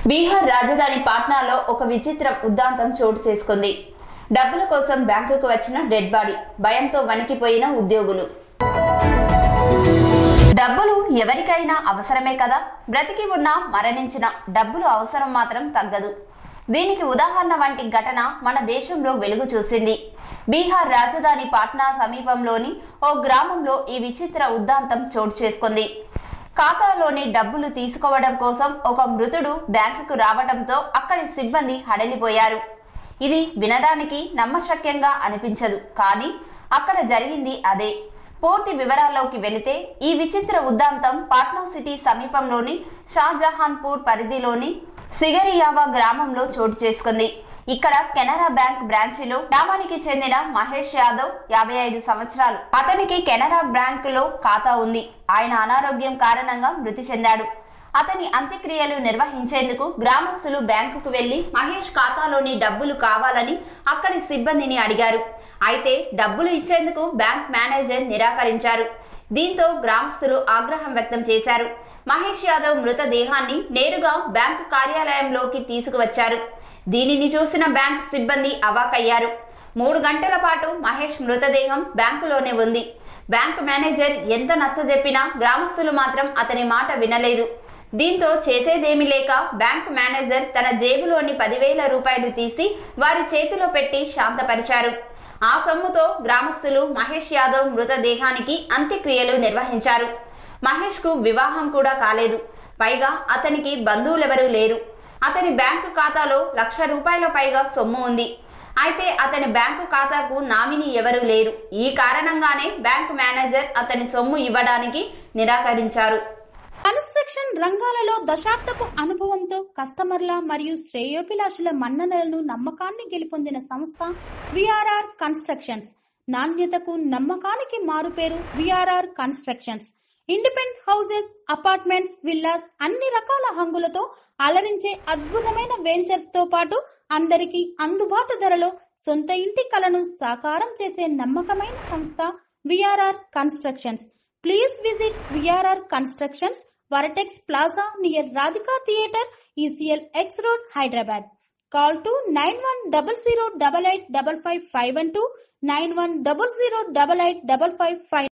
బీహార్ రాజధాని పాట్నాలో ఒక విచిత్ర ఉద్దాంతం చోటు చేసుకుంది డబ్బుల కోసం బ్యాంకుకు వచ్చిన డెడ్ బాడీ భయంతో వణికిపోయిన ఉద్యోగులు డబ్బులు ఎవరికైనా అవసరమే కదా బ్రతికి ఉన్నా మరణించిన డబ్బులు అవసరం మాత్రం తగ్గదు దీనికి ఉదాహరణ వంటి ఘటన మన దేశంలో వెలుగు చూసింది బీహార్ రాజధాని పాట్నా సమీపంలోని ఓ గ్రామంలో ఈ విచిత్ర ఉద్దాంతం చోటు చేసుకుంది ఖాతాలోని డబ్బులు తీసుకోవడం కోసం ఒక మృతుడు బ్యాంకుకు రావడంతో అక్కడి సిబ్బంది హడలిపోయారు ఇది వినడానికి నమ్మశక్యంగా అనిపించదు కానీ అక్కడ జరిగింది అదే పూర్తి వివరాల్లోకి వెళితే ఈ విచిత్ర ఉద్దాంతం పాట్నా సిటీ సమీపంలోని షాజహాన్పూర్ పరిధిలోని సిగరియావా గ్రామంలో చోటు చేసుకుంది ఇక్కడ కెనరా బ్యాంక్ బ్రాంచిలో గ్రామానికి చెందిన మహేష్ యాదవ్ యాభై ఐదు సంవత్సరాలు అతనికి కెనరా బ్యాంకులో ఖాతా ఉంది ఆయన అనారోగ్యం కారణంగా మృతి చెందాడు అతని అంత్యక్రియలు నిర్వహించేందుకు గ్రామస్తులు బ్యాంకుకు వెళ్లి మహేష్ ఖాతాలోని డబ్బులు కావాలని అక్కడి సిబ్బందిని అడిగారు అయితే డబ్బులు ఇచ్చేందుకు బ్యాంక్ మేనేజర్ నిరాకరించారు దీంతో గ్రామస్తులు ఆగ్రహం వ్యక్తం చేశారు మహేష్ యాదవ్ మృతదేహాన్ని నేరుగా బ్యాంకు కార్యాలయంలోకి తీసుకువచ్చారు దీనిని చూసిన బ్యాంక్ సిబ్బంది అవాకయ్యారు మూడు గంటల పాటు మహేష్ మృతదేహం బ్యాంకులోనే ఉంది బ్యాంక్ మేనేజర్ ఎంత నచ్చజెప్పినా గ్రామస్తులు మాత్రం అతని మాట వినలేదు దీంతో చేసేదేమీ లేక బ్యాంక్ మేనేజర్ తన జేబులోని పదివేల రూపాయలు తీసి వారి చేతిలో పెట్టి శాంతపరిచారు ఆ సొమ్ముతో గ్రామస్తులు మహేష్ యాదవ్ మృతదేహానికి అంత్యక్రియలు నిర్వహించారు మహేష్కు వివాహం కూడా కాలేదు పైగా అతనికి బంధువులెవరూ లేరు అతని బ్యాంకు ఖాతాలో లక్ష రూపాయల పైగా సొమ్ము ఉంది అయితే అతని బ్యాంకు ఖాతాకు నామినీ ఎవరూ లేరు ఈ కారణంగానే బ్యాంకు మేనేజర్ అతని సొమ్ము ఇవ్వడానికి నిరాకరించారు కన్స్ట్రక్షన్ రంగాలలో దశాబ్దపు అనుభవంతో కస్టమర్ల మరియు శ్రేయోభిలాషుల మన్ననలను నమ్మకాన్ని గెలుపొందిన సంస్థ విఆర్ఆర్ కన్స్ట్రక్షన్స్ నాణ్యతకు నమ్మకానికి మారుపేరు VRR constructions independent houses apartments villas అన్ని రకాల హంగులతో అలరించే అద్భుతమైన వెంచర్స్ తో పాటు అందరికీ అందుబాటు ధరలో సొంత ఇంటి కలను సాకారం చేసే నమ్మకమైన సంస్థ VRR constructions please visit VRR constructions vertex plaza near Radhika theatre ECIL X road Hyderabad call to nine one double zero double eight double five five one two nine one double zero double eight double five five